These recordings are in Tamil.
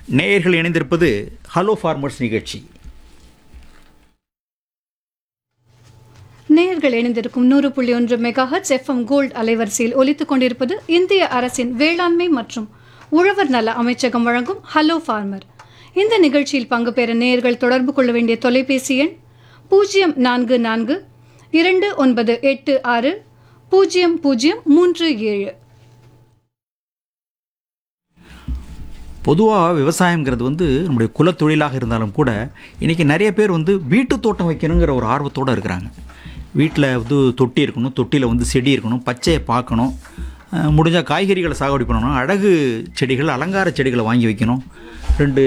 நேயர்கள் இணைந்திருப்பது ஹலோ ஃபார்மர்ஸ் நிகழ்ச்சி நேயர்கள் இணைந்திருக்கும் நூறு புள்ளி ஒன்று மெகாஹர்ட்ஸ் எஃப்எம் கோல்ட் அலைவரிசையில் ஒலித்துக் கொண்டிருப்பது இந்திய அரசின் வேளாண்மை மற்றும் உழவர் நல அமைச்சகம் வழங்கும் ஹலோ ஃபார்மர் இந்த நிகழ்ச்சியில் பங்கு பெற நேயர்கள் தொடர்பு கொள்ள வேண்டிய தொலைபேசி எண் பூஜ்ஜியம் நான்கு நான்கு இரண்டு ஒன்பது எட்டு ஆறு பூஜ்ஜியம் பூஜ்ஜியம் மூன்று ஏழு பொதுவாக விவசாயங்கிறது வந்து நம்முடைய குலத்தொழிலாக இருந்தாலும் கூட இன்றைக்கி நிறைய பேர் வந்து வீட்டு தோட்டம் வைக்கணுங்கிற ஒரு ஆர்வத்தோடு இருக்கிறாங்க வீட்டில் வந்து தொட்டி இருக்கணும் தொட்டியில் வந்து செடி இருக்கணும் பச்சையை பார்க்கணும் முடிஞ்சால் காய்கறிகளை சாகுபடி பண்ணணும் அழகு செடிகள் அலங்கார செடிகளை வாங்கி வைக்கணும் ரெண்டு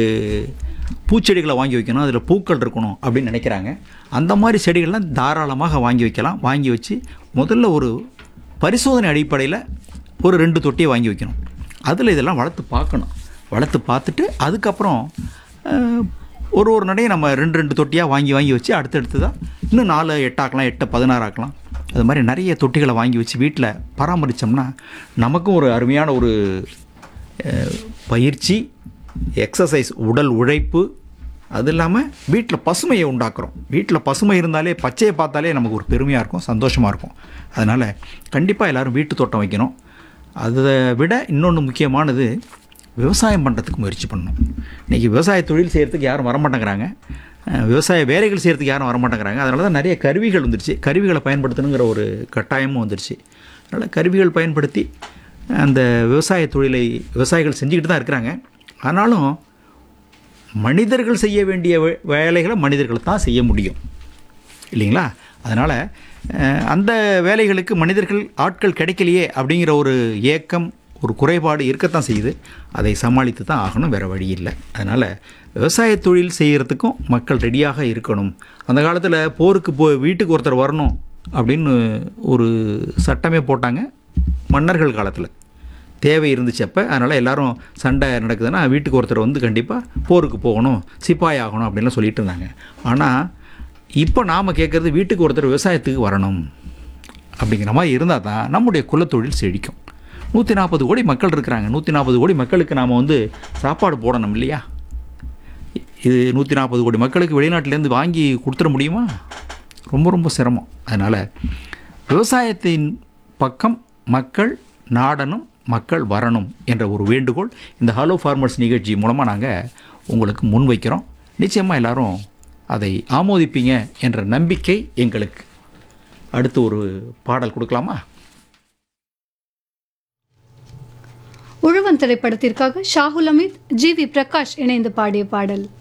பூச்செடிகளை வாங்கி வைக்கணும் அதில் பூக்கள் இருக்கணும் அப்படின்னு நினைக்கிறாங்க அந்த மாதிரி செடிகள்லாம் தாராளமாக வாங்கி வைக்கலாம் வாங்கி வச்சு முதல்ல ஒரு பரிசோதனை அடிப்படையில் ஒரு ரெண்டு தொட்டியை வாங்கி வைக்கணும் அதில் இதெல்லாம் வளர்த்து பார்க்கணும் வளர்த்து பார்த்துட்டு அதுக்கப்புறம் அஹ், ஒரு ஒரு நடையும் நம்ம ரெண்டு ரெண்டு தொட்டியாக வாங்கி வாங்கி வச்சு அடுத்தடுத்து தான் இன்னும் நாலு எட்டாக்கலாம் எட்டு பதினாறு ஆக்கலாம் அது மாதிரி நிறைய தொட்டிகளை வாங்கி வச்சு வீட்டில் பராமரித்தோம்னா நமக்கும் ஒரு அருமையான ஒரு அஹ், பயிற்சி எக்ஸசைஸ் உடல் உழைப்பு அது இல்லாமல் வீட்டில் பசுமையை உண்டாக்குறோம் வீட்டில் பசுமை இருந்தாலே பச்சையை பார்த்தாலே நமக்கு ஒரு பெருமையாக இருக்கும் சந்தோஷமாக இருக்கும் அதனால் கண்டிப்பாக எல்லோரும் வீட்டு தோட்டம் வைக்கணும் அதை விட இன்னொன்று முக்கியமானது விவசாயம் பண்ணுறதுக்கு முயற்சி பண்ணணும் இன்றைக்கி விவசாய தொழில் செய்கிறதுக்கு யாரும் வரமாட்டேங்கிறாங்க அஹ், விவசாய வேலைகள் செய்கிறதுக்கு யாரும் வரமாட்டேங்கிறாங்க அதனால தான் நிறைய கருவிகள் வந்துருச்சு கருவிகளை பயன்படுத்தணுங்கிற ஒரு கட்டாயமும் வந்துருச்சு அதனால் கருவிகள் பயன்படுத்தி அந்த விவசாய தொழிலை விவசாயிகள் செஞ்சுக்கிட்டு தான் இருக்கிறாங்க ஆனாலும் மனிதர்கள் செய்ய வேண்டிய வே- வேலைகளை மனிதர்கள் தான் செய்ய முடியும் இல்லைங்களா அதனால் அந்த வேலைகளுக்கு மனிதர்கள் ஆட்கள் கிடைக்கலையே அப்படிங்கிற ஒரு ஏக்கம் ஒரு குறைபாடு இருக்கத்தான் செய்யுது அதை சமாளித்து தான் ஆகணும் வேறு வழி இல்லை அதனால் விவசாய தொழில் செய்கிறதுக்கும் மக்கள் ரெடியாக இருக்கணும் அந்த காலத்தில் போருக்கு போ வீட்டுக்கு ஒருத்தர் வரணும் அப்படின்னு ஒரு சட்டமே போட்டாங்க மன்னர்கள் காலத்தில் தேவை இருந்துச்சு அப்போ அதனால் எல்லாரும் சண்டை நடக்குதுன்னா வீட்டுக்கு ஒருத்தர் வந்து கண்டிப்பாக போருக்கு போகணும் சிப்பாய் ஆகணும் அப்படின்லாம் சொல்லிட்டு இருந்தாங்க ஆனால் இப்போ நாம் கேட்குறது வீட்டுக்கு ஒருத்தர் விவசாயத்துக்கு வரணும் அப்படிங்கிற மாதிரி இருந்தால் தான் நம்முடைய குலத்தொழில் செழிக்கும் நூற்றி நாற்பது கோடி மக்கள் இருக்கிறாங்க நூற்றி நாற்பது கோடி மக்களுக்கு நாம் வந்து சாப்பாடு போடணும் இல்லையா இது நூற்றி நாற்பது கோடி மக்களுக்கு வெளிநாட்டிலேருந்து வாங்கி கொடுத்துட முடியுமா ரொம்ப ரொம்ப சிரமம் அதனால் விவசாயத்தின் பக்கம் மக்கள் நாடணும் மக்கள் வரணும் என்ற ஒரு வேண்டுகோள் இந்த ஹலோ ஃபார்மர்ஸ் நிகழ்ச்சி மூலமாக நாங்கள் உங்களுக்கு முன்வைக்கிறோம் நிச்சயமாக எல்லாரும் அதை ஆமோதிப்பீங்க என்ற நம்பிக்கை எங்களுக்கு அடுத்து ஒரு பாடல் கொடுக்கலாமா உழவன் திரைப்படத்திற்காக ஷாகுல் அமீத் ஜி வி பிரகாஷ் இணைந்து பாடிய பாடல்